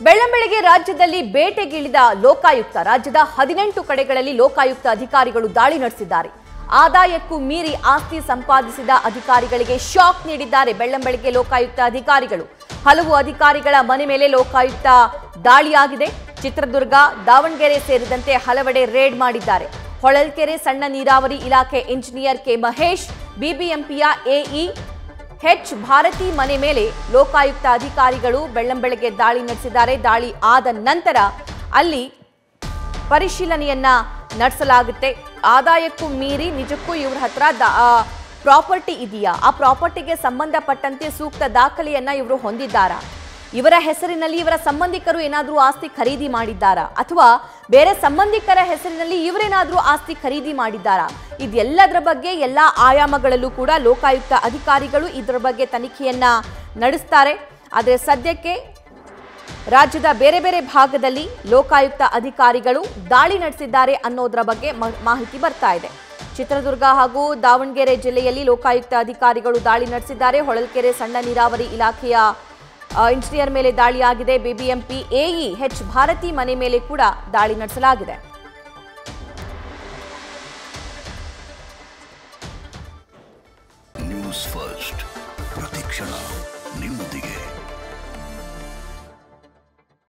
ಬೆಳ್ಳಂಬೆಳಗ್ಗೆ ರಾಜ್ಯದಲ್ಲಿ ಬೇಟೆಗಿಳಿದ ಲೋಕಾಯುಕ್ತ ರಾಜ್ಯದ ಹದಿನೆಂಟು ಕಡೆಗಳಲ್ಲಿ ಲೋಕಾಯುಕ್ತ ಅಧಿಕಾರಿಗಳು ದಾಳಿ ನಡೆಸಿದ್ದಾರೆ ಆದಾಯಕ್ಕೂ ಮೀರಿ ಆಸ್ತಿ ಸಂಪಾದಿಸಿದ ಅಧಿಕಾರಿಗಳಿಗೆ ಶಾಕ್ ನೀಡಿದ್ದಾರೆ ಬೆಳ್ಳಂಬೆಳಗ್ಗೆ ಲೋಕಾಯುಕ್ತ ಅಧಿಕಾರಿಗಳು ಹಲವು ಅಧಿಕಾರಿಗಳ ಮನೆ ಮೇಲೆ ಲೋಕಾಯುಕ್ತ ದಾಳಿಯಾಗಿದೆ ಚಿತ್ರದುರ್ಗ ದಾವಣಗೆರೆ ಸೇರಿದಂತೆ ಹಲವೆಡೆ ರೇಡ್ ಮಾಡಿದ್ದಾರೆ ಹೊಳಲ್ಕೆರೆ ಸಣ್ಣ ನೀರಾವರಿ ಇಲಾಖೆ ಇಂಜಿನಿಯರ್ ಕೆ ಮಹೇಶ್ ಬಿಬಿಎಂಪಿಯ ಎಇ ಹೆಚ್ ಭಾರತಿ ಮನೆ ಮೇಲೆ ಲೋಕಾಯುಕ್ತ ಅಧಿಕಾರಿಗಳು ಬೆಳ್ಳಂಬೆಳಗ್ಗೆ ದಾಳಿ ನಡೆಸಿದ್ದಾರೆ ದಾಳಿ ಆದ ನಂತರ ಅಲ್ಲಿ ಪರಿಶೀಲನೆಯನ್ನ ನಡೆಸಲಾಗುತ್ತೆ ಆದಾಯಕ್ಕೂ ಮೀರಿ ನಿಜಕ್ಕೂ ಇವ್ರ ಹತ್ರ ಪ್ರಾಪರ್ಟಿ ಇದೆಯಾ ಆ ಪ್ರಾಪರ್ಟಿಗೆ ಸಂಬಂಧಪಟ್ಟಂತೆ ಸೂಕ್ತ ದಾಖಲೆಯನ್ನ ಇವರು ಹೊಂದಿದ್ದಾರಾ ಇವರ ಹೆಸರಿನಲ್ಲಿ ಇವರ ಸಂಬಂಧಿಕರು ಏನಾದರೂ ಆಸ್ತಿ ಖರೀದಿ ಮಾಡಿದ್ದಾರಾ ಅಥವಾ ಬೇರೆ ಸಂಬಂಧಿಕರ ಹೆಸರಿನಲ್ಲಿ ಇವರೇನಾದರೂ ಆಸ್ತಿ ಖರೀದಿ ಮಾಡಿದ್ದಾರಾ ಇದೆಲ್ಲದರ ಬಗ್ಗೆ ಎಲ್ಲ ಆಯಾಮಗಳಲ್ಲೂ ಕೂಡ ಲೋಕಾಯುಕ್ತ ಅಧಿಕಾರಿಗಳು ಇದರ ಬಗ್ಗೆ ತನಿಖೆಯನ್ನ ನಡೆಸ್ತಾರೆ ಆದರೆ ಸದ್ಯಕ್ಕೆ ರಾಜ್ಯದ ಬೇರೆ ಬೇರೆ ಭಾಗದಲ್ಲಿ ಲೋಕಾಯುಕ್ತ ಅಧಿಕಾರಿಗಳು ದಾಳಿ ನಡೆಸಿದ್ದಾರೆ ಅನ್ನೋದರ ಬಗ್ಗೆ ಮ- ಮಾಹಿತಿ ಬರ್ತಾ ಇದೆ ಚಿತ್ರದುರ್ಗ ಹಾಗೂ ದಾವಣಗೆರೆ ಜಿಲ್ಲೆಯಲ್ಲಿ ಲೋಕಾಯುಕ್ತ ಅಧಿಕಾರಿಗಳು ದಾಳಿ ನಡೆಸಿದ್ದಾರೆ ಹೊಳಲ್ಕೆರೆ ಸಣ್ಣ ನೀರಾವರಿ ಇಲಾಖೆಯ ಆ, ಇಂಜಿನಿಯರ್ ಮೇಲೆ ದಾಳಿಯಾಗಿದೆ ಬಿಬಿಎಂಪಿ ಎಇ ಹೆಚ್ ಭಾರತಿ ಮನೆ ಮೇಲೆ ಕೂಡ ದಾಳಿ ನಡೆಸಲಾಗಿದೆ ನ್ಯೂಸ್ ಫಸ್ಟ್ ಪ್ರತಿಕ್ಷಣ ನಿಮ್ಮೊಂದಿಗೆ